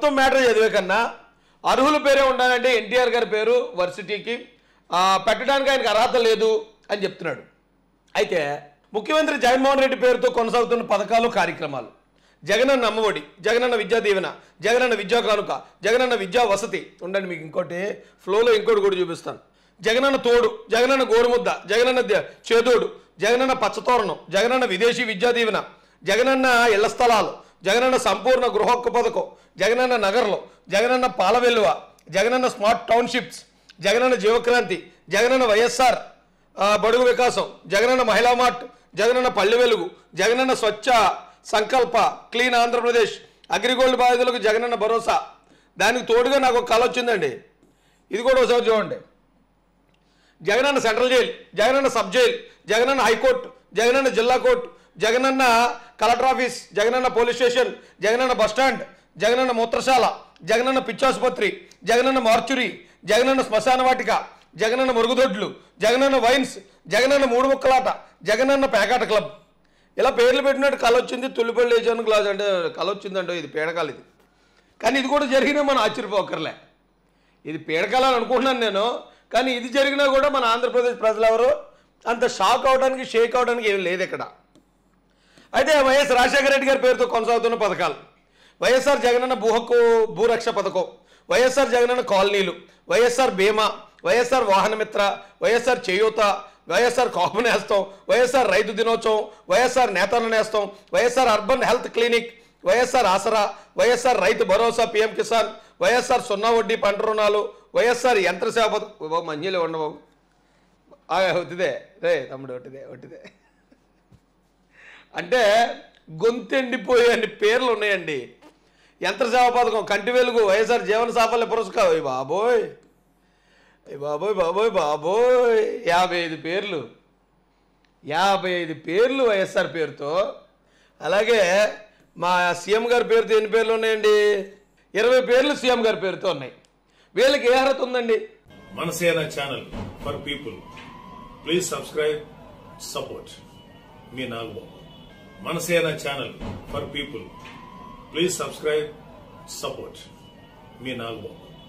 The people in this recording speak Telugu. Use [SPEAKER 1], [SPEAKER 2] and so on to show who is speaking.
[SPEAKER 1] మొత్తం మ్యాటర్ చదివే కన్నా అర్హుల పేరే ఉండాలంటే ఎన్టీఆర్ గారి పేరు వర్సిటీకి ఆ, పెట్టడానికి ఆయనకు అర్హత లేదు అని చెప్తున్నాడు అయితే ముఖ్యమంత్రి జగన్మోహన్ రెడ్డి పేరుతో కొనసాగుతున్న పథకాలు కార్యక్రమాలు జగనన్న అమ్మఒడి జగనన్న విద్యా దీవెన జగనన్న విద్యా కానుక జగనన్న విద్యా వసతి ఉండండి మీకు ఇంకోటి ఫ్లోలో ఇంకోటి కూడా చూపిస్తాను జగనన్న తోడు జగనన్న గోరుముద్ద జగనన్న ద- చేదోడు జగనన్న పచ్చతోరణం జగనన్న విదేశీ విద్యా దీవెన జగనన్న ఇళ్ల స్థలాలు జగనన్న సంపూర్ణ గృహొక్క పథకం జగనన్న నగర్లో జగనన్న పాల వెల్లువ జగనన్న స్మార్ట్ టౌన్షిప్స్ జగనన్న జీవక్రాంతి జగనన్న వైఎస్ఆర్ ఆ, బడుగు వికాసం జగనన్న మహిళా మార్ట్ జగనన్న పల్లె వెలుగు జగనన్న స్వచ్ఛ సంకల్ప క్లీన్ ఆంధ్రప్రదేశ్ అగ్రిగోల్డ్ బాధితులకు జగనన్న భరోసా దానికి తోడుగా నాకు ఒక కళ వచ్చిందండి ఇది కూడా ఒకసారి చూడండి Jagananna central jail Jagananna sub jail Jagananna high court Jagananna జిల్లా court Jagananna collector office Jagananna police station Jagananna bus stand Jagananna మూత్రశాల జగనన్న పిచ్చాసుపత్రి జగనన్న మార్చురి జగనన్న శ్మశాన వాటిక జగనన్న మురుగుదొడ్లు జగనన్న వైన్స్ జగనన్న మూడు ముక్కలాట జగనన్న పేకాట క్లబ్ ఇలా పేర్లు పెట్టినట్టు కళ వచ్చింది తుల్లిపల్లి లేచాను క్లాస్ అంటే కళ వచ్చిందంటో ఇది పేడకాలు ఇది కానీ ఇది కూడా జరిగినా మనం ఆశ్చర్యపోకర్లే ఇది పీడకాలని అనుకుంటున్నాను నేను కానీ ఇది జరిగినా కూడా మన ఆంధ్రప్రదేశ్ ప్రజలు ఎవరు అంత షాక్ అవడానికి షేక్ అవడానికి ఏం లేదు ఇక్కడ అయితే వైఎస్ రాజశేఖర రెడ్డి గారి పేరుతో కొనసాగుతున్న పథకాలు వైఎస్ఆర్ జగనన్న భూహక్కు భూరక్ష పథకం వైఎస్ఆర్ జగనన్న కాలనీలు వైఎస్ఆర్ బీమా వైఎస్ఆర్ వాహనమిత్ర వైఎస్ఆర్ చేయూత వైఎస్ఆర్ కాపు నేస్తం వైఎస్ఆర్ రైతు దినోత్సవం వైఎస్ఆర్ నేతల నేస్తం YSR urban health clinic YSR Aasara YSR Rythu Bharosa PM Kisan YSR సున్నా వడ్డీ పంట రుణాలు వైఎస్ఆర్ యంత్ర సేవ పథకం బాబు మంచిలే ఉండబాబు ఒట్టిదే రే తమ్ముడు ఒట్టిదే ఒట్టిదే అంటే గొంతెండిపోయే అన్ని పేర్లు ఉన్నాయండి యంత్ర సేవ పథకం కంటి వెలుగు వైఎస్ఆర్ జీవన సాఫల్య పురస్కారం అయ్యి బాబోయ్ అయ్యి బాబోయ్ బాబోయ్ బాబోయ్ యాభై ఐదు పేర్లు యాభై ఐదు పేర్లు వైఎస్ఆర్ పేరుతో అలాగే మా సీఎం గారి పేరుతో ఎన్ని పేర్లు ఉన్నాయండి ఇరవై పేర్లు సీఎం గారి పేరుతో ఉన్నాయి వీళ్ళకి ఏ అర్హత ఉందండి
[SPEAKER 2] Manasena channel for people please subscribe support మీ Nagababu Manasena channel for people please subscribe support మీ నాగబాబు